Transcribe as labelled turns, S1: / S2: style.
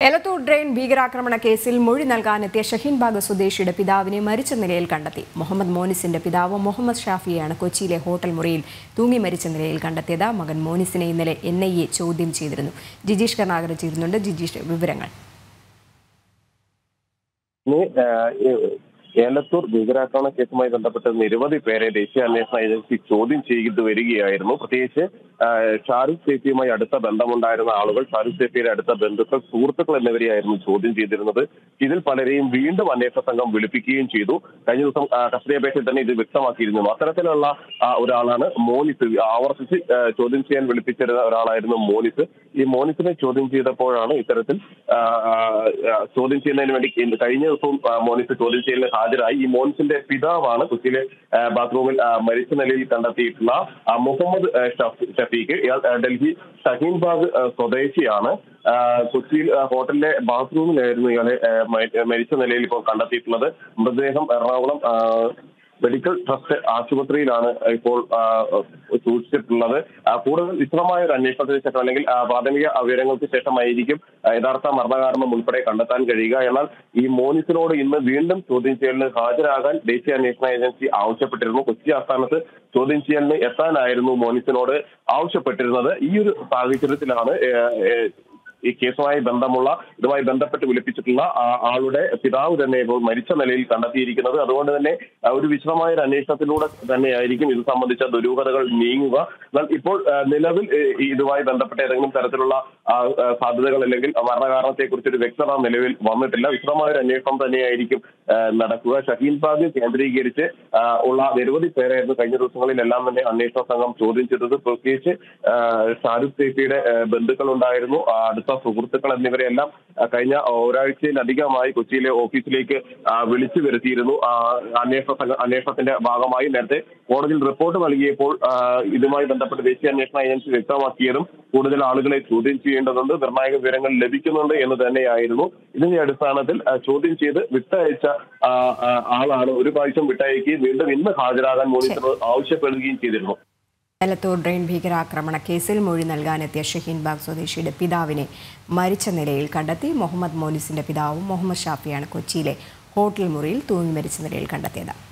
S1: Elathur drain ഭീകരാക്രമണ കേസിൽ മൊഴി നൽകാനെത്തിയ ഷഹീൻബാഗ് സ്വദേശിയുടെ പിതാവിനെ മരിച്ച നിലയിൽ കണ്ടെത്തി മുഹമ്മദ് മോനിസിന്റെ പിതാവ് മുഹമ്മദ് ഷാഫിയെയാണ് കൊച്ചിയിലെ ഹോട്ടൽ മുറിയിൽ തൂങ്ങി മരിച്ച നിലയിൽ കണ്ടെത്തിയത് മകൻ മോനിസിനെ ഇന്നലെ എൻ ഐ എ ചോദ്യം ചെയ്തിരുന്നു ജിജീഷ് കർണാകർ ചേരുന്നുണ്ട് ജിജീഷ് വിവരങ്ങൾ
S2: ഇനി ഏഹ്, ഏഹ്, ഏലത്തൂർ ഭീകരാക്രമണ കേസുമായി ബന്ധപ്പെട്ട് നിരവധി പേരെ ദേശീയ അന്വേഷണ ഏജൻസി ചോദ്യം ചെയ്ത് വരികയായിരുന്നു പ്രത്യേകിച്ച് ഏഹ്, ഷാരൂഖ് സേഫിയുമായി അടുത്ത ബന്ധമുണ്ടായിരുന്ന ആളുകൾ ഷാരൂഖ് സേഫിയുടെ അടുത്ത ബന്ധുക്കൾ സുഹൃത്തുക്കൾ എന്നിവരെയായിരുന്നു ചോദ്യം ചെയ്തിരുന്നത് ഇതിൽ പലരെയും വീണ്ടും അന്വേഷണ സംഘം വിളിപ്പിക്കുകയും ചെയ്തു കഴിഞ്ഞ ദിവസം ആ, കസ്റ്റഡി അപേക്ഷയിൽ തന്നെ ഇത് വ്യക്തമാക്കിയിരുന്നു അത്തരത്തിലുള്ള ആ, ഒരാളാണ് മോനിസ് ആവർത്തിച്ച് ഏഹ്, ചോദ്യം ചെയ്യാൻ വിളിപ്പിച്ചിരുന്ന ഒരാളായിരുന്നു മോനിസ് ഈ മോനിസിനെ ചോദ്യം ചെയ്തപ്പോഴാണ് ഇത്തരത്തിൽ ആ, ആ, ആ, ചോദ്യം ചെയ്യുന്നതിന് വേണ്ടി ഇന്ന് കഴിഞ്ഞ ദിവസവും ആ, മോനിസ് ചോദ്യം ചെയ്യലിന് ഹാജരായി ഈ മോനിസിന്റെ പിതാവാണ് കൊച്ചിയിലെ ആ, ബാത്റൂമിൽ ആ, മരിച്ച നിലയിൽ കണ്ടെത്തിയിട്ടുള്ള ആ, മുഹമ്മദ് ആ, ഷഫ്- ഷഫീഖ് ഇയാൾ ആ, ഡൽഹി ഷഹീൻബാഗ് ആ, സ്വദേശിയാണ് ആ, കൊച്ചിയിൽ ആ, ഹോട്ടലിലെ ബാത്റൂമിലായിരുന്നു ഇയാളെ ആ, മരി- മരിച്ച നിലയിൽ ഇപ്പോൾ കണ്ടെത്തിയിട്ടുള്ളത് മൃതദേഹം എറണാകുളം ആ, മെഡിക്കൽ ട്രസ്റ്റ് ആശുപത്രിയിലാണ് ഇപ്പോൾ ആ, സൂക്ഷിച്ചിട്ടുള്ളത് ആ, കൂടുതൽ വിശദമായ ഒരു അന്വേഷണത്തിന് ശേഷം അല്ലെങ്കിൽ ആ, പ്രാഥമിക വിവരങ്ങൾക്ക് ശേഷമായിരിക്കും ആ, യഥാർത്ഥ മരണകാരണം ഉൾപ്പെടെ കണ്ടെത്താൻ കഴിയുക എന്നാൽ ഈ മോനിസിനോട് ഇന്ന് വീണ്ടും ചോദ്യം ചെയ്യലിന് ഹാജരാകാൻ ദേശീയ അന്വേഷണ ഏജൻസി ആവശ്യപ്പെട്ടിരുന്നു കൊച്ചി ആസ്ഥാനത്ത് ചോദ്യം ചെയ്യലിന് എത്താനായിരുന്നു മോനിസിനോട് ആവശ്യപ്പെട്ടിരുന്നത് ഈ ഒരു സാഹചര്യത്തിലാണ് ഏഹ്, ഏഹ്, ഈ കേസുമായി ബന്ധമുള്ള ഇതുമായി ബന്ധപ്പെട്ട് വിളിപ്പിച്ചിട്ടുള്ള ആ- ആളുടെ പിതാവ് തന്നെ ഇപ്പോൾ മരിച്ച നിലയിൽ കണ്ടെത്തിയിരിക്കുന്നത് അതുകൊണ്ട് തന്നെ ആ, ഒരു വിശദമായ ഒരു അന്വേഷണത്തിലൂടെ തന്നെയായിരിക്കും ഇത് സംബന്ധിച്ച ദുരൂഹതകൾ നീങ്ങുക എന്നാൽ ഇപ്പോൾ ആ, നിലവിൽ ഏ, ഈ ഇതുമായി ബന്ധപ്പെട്ട ഏതെങ്കിലും തരത്തിലുള്ള ആ, ആ, സാധ്യതകൾ അല്ലെങ്കിൽ മരണകാരണത്തെ കുറിച്ചൊരു വ്യക്തത നിലവിൽ വന്നിട്ടില്ല വിശദമായ ഒരു അന്വേഷണം തന്നെയായിരിക്കും ആ, നടക്കുക ഷഹീൻ ബാഗ് കേന്ദ്രീകരിച്ച് ആ, ഉള്ള നിരവധി പേരായിരുന്നു കഴിഞ്ഞ ദിവസങ്ങളിലെല്ലാം തന്നെ അന്വേഷണ സംഘം ചോദ്യം ചെയ്തത് പ്രത്യേകിച്ച് ആ, ഷാരൂഖ് സേഫിയുടെ ആ, ബന്ധുക്കളുണ്ടായിരുന്നു ആ, അടുത്ത സുഹൃത്തുക്കൾ എന്നിവരെല്ലാം ആ, കഴിഞ്ഞ ഒരാഴ്ചയിലധികമായി കൊച്ചിയിലെ ഓഫീസിലേക്ക് ആ, വിളിച്ചു വരുത്തിയിരുന്നു ആ, അന്വേഷണ സംഘ അന്വേഷണത്തിന്റെ ഭാഗമായി നേരത്തെ കോടതിയിൽ റിപ്പോർട്ട് നൽകിയപ്പോൾ ആ, ഇതുമായി ബന്ധപ്പെട്ട് ദേശീയ അന്വേഷണ ഏജൻസി വ്യക്തമാക്കിയതും കൂടുതൽ ആളുകളെ ചോദ്യം ചെയ്യേണ്ടതുണ്ട് നിർണായക വിവരങ്ങൾ ലഭിക്കുന്നുണ്ട് എന്ന് തന്നെയായിരുന്നു ഇതിന്റെ അടിസ്ഥാനത്തിൽ ആ, ചോദ്യം ചെയ്ത് വിട്ടയച്ച ആ, ആ, ആളാണ് ഒരു പ്രാവശ്യം വിട്ടയക്കുകയും വീണ്ടും ഇന്ന് ഹാജരാകാൻ മോണിറ്റർ ആവശ്യപ്പെടുകയും ചെയ്തിരുന്നു
S1: എലത്തൂർ ഡ്രെയിൻ ഭീകരാക്രമണ കേസിൽ മൊഴി നൽകാനെത്തിയ ഷഹീൻബാഗ് സ്വദേശിയുടെ പിതാവിനെ മരിച്ച നിലയിൽ കണ്ടെത്തി മുഹമ്മദ് മോനിസിന്റെ പിതാവും മുഹമ്മദ് ഷാഫിയാണ് കൊച്ചിയിലെ ഹോട്ടൽ മുറിയിൽ തൂങ്ങി മരിച്ച നിലയിൽ കണ്ടെത്തിയത്